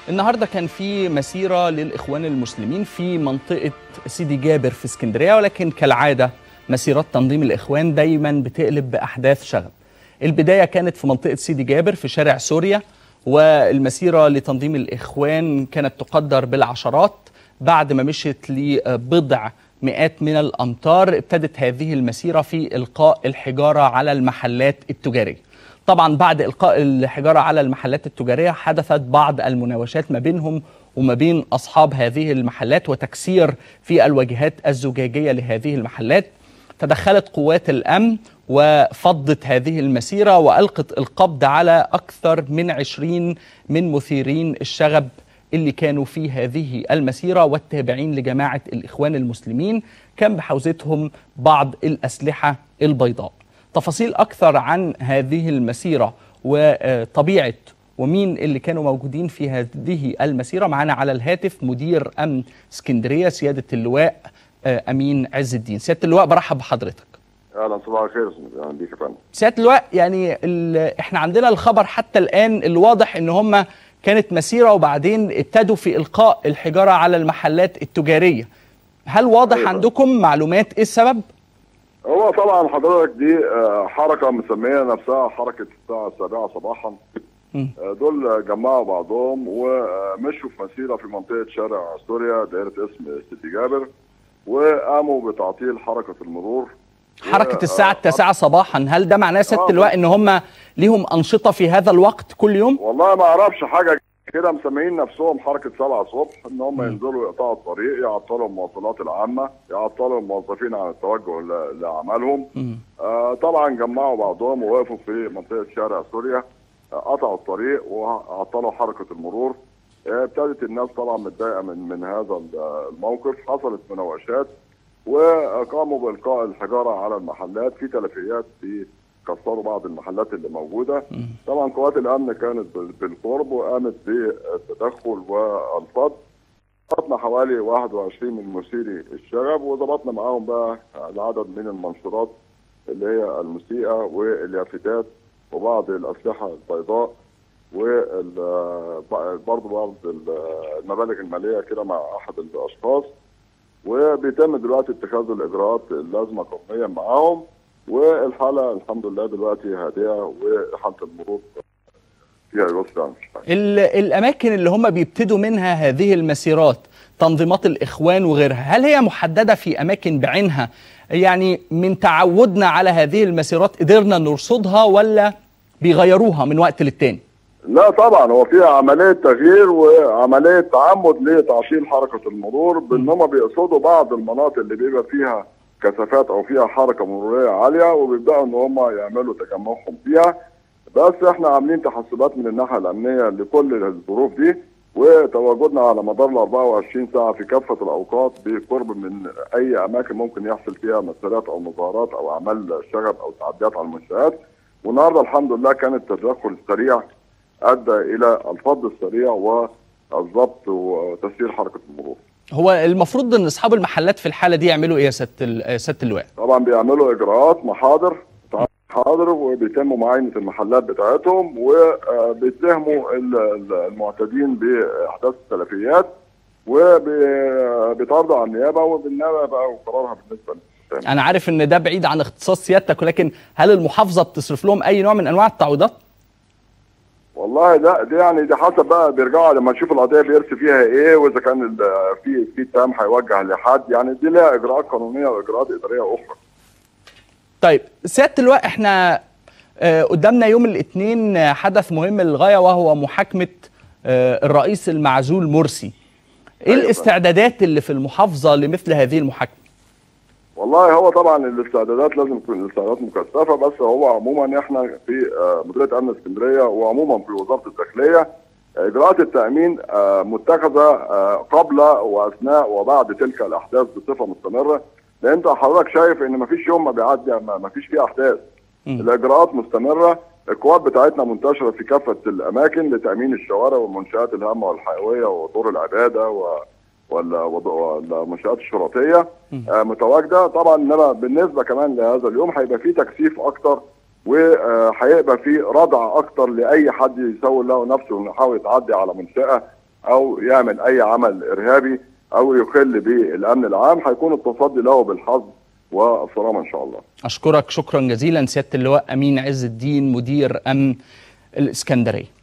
النهارده كان في مسيره للاخوان المسلمين في منطقه سيدي جابر في اسكندريه ولكن كالعاده مسيرات تنظيم الاخوان دايما بتقلب باحداث شغب. البدايه كانت في منطقه سيدي جابر في شارع سوريا والمسيره لتنظيم الاخوان كانت تقدر بالعشرات بعد ما مشيت لبضع مئات من الامتار ابتدت هذه المسيره في القاء الحجاره على المحلات التجاريه. طبعا بعد القاء الحجاره على المحلات التجاريه حدثت بعض المناوشات ما بينهم وما بين اصحاب هذه المحلات وتكسير في الواجهات الزجاجيه لهذه المحلات تدخلت قوات الامن وفضت هذه المسيره والقت القبض على اكثر من 20 من مثيرين الشغب اللي كانوا في هذه المسيره والتابعين لجماعه الاخوان المسلمين كان بحوزتهم بعض الاسلحه البيضاء. تفاصيل اكثر عن هذه المسيره وطبيعه ومين اللي كانوا موجودين في هذه المسيره معانا على الهاتف مدير امن اسكندريه سياده اللواء امين عز الدين. سياده اللواء برحب بحضرتك. اهلا صباح الخير اهلا بيك يا فندم. سياده اللواء يعني احنا عندنا الخبر حتى الان اللي واضح ان هم كانت مسيره وبعدين ابتدوا في القاء الحجاره على المحلات التجاريه. هل واضح أيوة. عندكم معلومات ايه السبب؟ هو طبعا حضرتك دي حركه مسميه نفسها حركه الساعه السابعه صباحا مم. دول جمعوا بعضهم ومشوا في مسيره في منطقه شارع سوريا دائره اسم سيدي جابر وقاموا بتعطيل حركه المرور حركه الساعه آه، التاسعه صباحا هل ده معناه سياده آه. اللواء ان هم ليهم انشطه في هذا الوقت كل يوم؟ والله ما اعرفش حاجه كده مسميين نفسهم حركه 7 الصبح ان هم ينزلوا يقطعوا الطريق يعطلوا المواصلات العامه يعطلوا الموظفين عن التوجه ل- لاعمالهم مم. آه طبعا جمعوا بعضهم ووقفوا في منطقه شارع سوريا آه قطعوا الطريق وعطلوا حركه المرور آه ابتدت الناس طبعا متضايقه من من هذا ال- الموقف حصلت مناوشات وقاموا بالقاء الحجاره على المحلات في تلفيات في كسروا بعض المحلات اللي موجوده طبعا قوات الامن كانت بال- بالقرب وقامت بالتدخل والفض ضبطنا حوالي 21 من مثيري الشغب وضبطنا معاهم بقى العدد من المنشورات اللي هي المسيئه واللافتات وبعض الاسلحه البيضاء وبرضه بعض ال- المبالغ الماليه كده مع احد الاشخاص وبيتم دلوقتي اتخاذ الاجراءات اللازمه قانونيا معاهم والحاله الحمد لله دلوقتي هادئه وحاله المرور فيها يسر يعني مش حاجة. ال- الاماكن اللي هم بيبتدوا منها هذه المسيرات تنظيمات الاخوان وغيرها هل هي محدده في اماكن بعينها يعني من تعودنا على هذه المسيرات قدرنا نرصدها ولا بيغيروها من وقت للتاني لا طبعا هو في عمليه تغيير وعمليه تعمد لتعطيل حركه المرور بان هم بيقصدوا بعض المناطق اللي بيبقى فيها كثافات او فيها حركه مروريه عاليه وبيبداوا ان هم يعملوا تجمعهم فيها بس احنا عاملين تحسبات من الناحيه الامنيه لكل الظروف دي وتواجدنا على مدار ال 24 ساعه في كافه الاوقات بقرب من اي اماكن ممكن يحصل فيها مسيرات او مظاهرات او اعمال شغب او تعديات على المنشات والنهارده الحمد لله كان التدخل السريع ادى الى الفض السريع والضبط وتسيير حركه المرور. هو المفروض ان اصحاب المحلات في الحاله دي يعملوا ايه يا سياده ال- سياده اللواء طبعا بيعملوا اجراءات محاضر محاضر وبيتم معاينه المحلات بتاعتهم وبيتهموا ال- ال- المعتدين باحداث التلفيات وبيتعرضوا على النيابه وبالنيابه بقى وقرارها بالنسبه للمتهم. انا عارف ان ده بعيد عن اختصاص سيادتك ولكن هل المحافظه بتصرف لهم اي نوع من انواع التعويضات والله لا دي يعني دي حسب بقى بيرجعوا لما نشوف القضيه بيرسي فيها ايه واذا كان ال- في في اتهام هيوجه لحد يعني دي لها اجراءات قانونيه واجراءات اداريه اخرى. طيب سياده اللواء احنا آه، قدامنا يوم الاثنين آه، حدث مهم للغايه وهو محاكمه آه، الرئيس المعزول مرسي ايه أيوة. الاستعدادات اللي في المحافظه لمثل هذه المحاكمه والله هو طبعا الاستعدادات لازم تكون الاستعدادات مكثفه بس هو عموما احنا في آه، مديريه امن اسكندريه وعموما في وزاره الداخليه اجراءات التامين آه، متخذه آه، قبل واثناء وبعد تلك الاحداث بصفه مستمره لان انت حضرتك شايف ان مفيش يوم ما بيعدي ما ما فيش فيه احداث مم. الاجراءات مستمره القوات بتاعتنا منتشره في كافه الاماكن لتامين الشوارع والمنشات الهامه والحيويه ودور العباده و ولا وض- ولا المنشات الشرطيه آه متواجده طبعا انما بالنسبه كمان لهذا اليوم هيبقى في تكثيف اكتر وهيبقى في ردع اكتر لاي حد يسول له نفسه انه يحاول يتعدي على منشاه او يعمل اي عمل ارهابي او يخل بالامن العام هيكون التصدي له بالحظ والصرامه ان شاء الله. اشكرك شكرا جزيلا سياده اللواء امين عز الدين مدير امن الاسكندريه